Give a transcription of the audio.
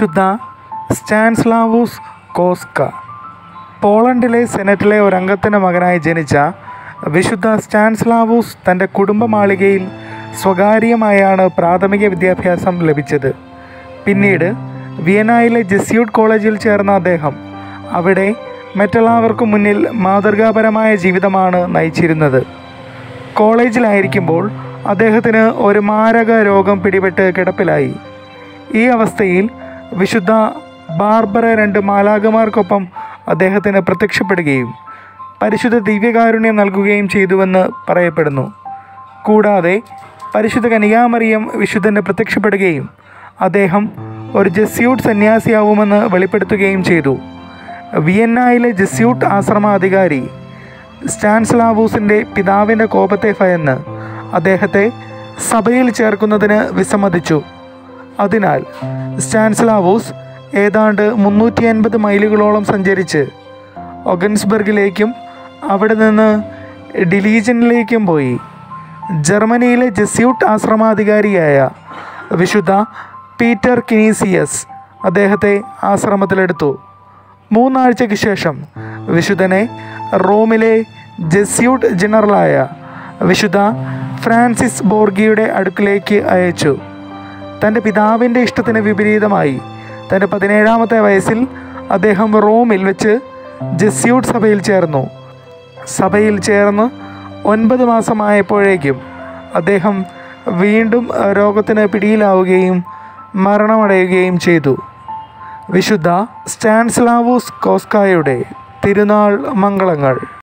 വിശുദ്ധ സ്റ്റാൻസ്ലാവൂസ് കോസ്ക പോളണ്ടിലെ സെനറ്റിലെ ഒരംഗത്തിൻ്റെ മകനായി ജനിച്ച വിശുദ്ധ സ്റ്റാൻസ്ലാവൂസ് തൻ്റെ കുടുംബമാളികയിൽ സ്വകാര്യമായാണ് പ്രാഥമിക വിദ്യാഭ്യാസം ലഭിച്ചത് പിന്നീട് വിയനായിലെ ജെസ്യൂട്ട് കോളേജിൽ ചേർന്ന അദ്ദേഹം അവിടെ മറ്റുള്ളവർക്കു മുന്നിൽ മാതൃകാപരമായ ജീവിതമാണ് നയിച്ചിരുന്നത് കോളേജിലായിരിക്കുമ്പോൾ അദ്ദേഹത്തിന് ഒരു മാരക രോഗം പിടിപെട്ട് കിടപ്പിലായി ഈ അവസ്ഥയിൽ വിശുദ്ധ ബാർബറ രണ്ട് മാലാകമാർക്കൊപ്പം അദ്ദേഹത്തിന് പ്രത്യക്ഷപ്പെടുകയും പരിശുദ്ധ ദിവ്യകാരുണ്യം നൽകുകയും ചെയ്തുവെന്ന് പറയപ്പെടുന്നു കൂടാതെ പരിശുദ്ധ കനികാമറിയം വിശുദ്ധന് പ്രത്യക്ഷപ്പെടുകയും അദ്ദേഹം ഒരു ജസ്യൂട്ട് സന്യാസിയാവുമെന്ന് വെളിപ്പെടുത്തുകയും ചെയ്തു വിയന്നായിലെ ജസ്യൂട്ട് ആശ്രമാധികാരി സ്റ്റാൻസ്ലാവൂസിൻ്റെ പിതാവിൻ്റെ കോപത്തെ ഭയന്ന് അദ്ദേഹത്തെ സഭയിൽ ചേർക്കുന്നതിന് വിസമ്മതിച്ചു അതിനാൽ സ്റ്റാൻസ്ലാവൂസ് ഏതാണ്ട് മുന്നൂറ്റി അൻപത് മൈലുകളോളം സഞ്ചരിച്ച് ഒഗൻസ്ബർഗിലേക്കും അവിടെ നിന്ന് ഡിലീജനിലേക്കും പോയി ജർമ്മനിയിലെ ജെസ്യൂട്ട് ആശ്രമാധികാരിയായ വിശുദ്ധ പീറ്റർ കിനീസിയസ് അദ്ദേഹത്തെ ആശ്രമത്തിലെടുത്തു മൂന്നാഴ്ചയ്ക്ക് ശേഷം വിശുദ്ധനെ റോമിലെ ജെസ്യൂട്ട് ജനറലായ വിശുദ്ധ ഫ്രാൻസിസ് ബോർഗിയുടെ അടുക്കിലേക്ക് അയച്ചു തൻ്റെ പിതാവിൻ്റെ ഇഷ്ടത്തിന് വിപരീതമായി തൻ്റെ പതിനേഴാമത്തെ വയസ്സിൽ അദ്ദേഹം റോമിൽ വെച്ച് ജെസ്യൂട്ട് സഭയിൽ ചേർന്നു സഭയിൽ ചേർന്ന് ഒൻപത് മാസമായപ്പോഴേക്കും അദ്ദേഹം വീണ്ടും രോഗത്തിന് പിടിയിലാവുകയും മരണമടയുകയും ചെയ്തു വിശുദ്ധ സ്റ്റാൻസ്ലാവൂസ് കോസ്കായുടെ തിരുനാൾ മംഗളങ്ങൾ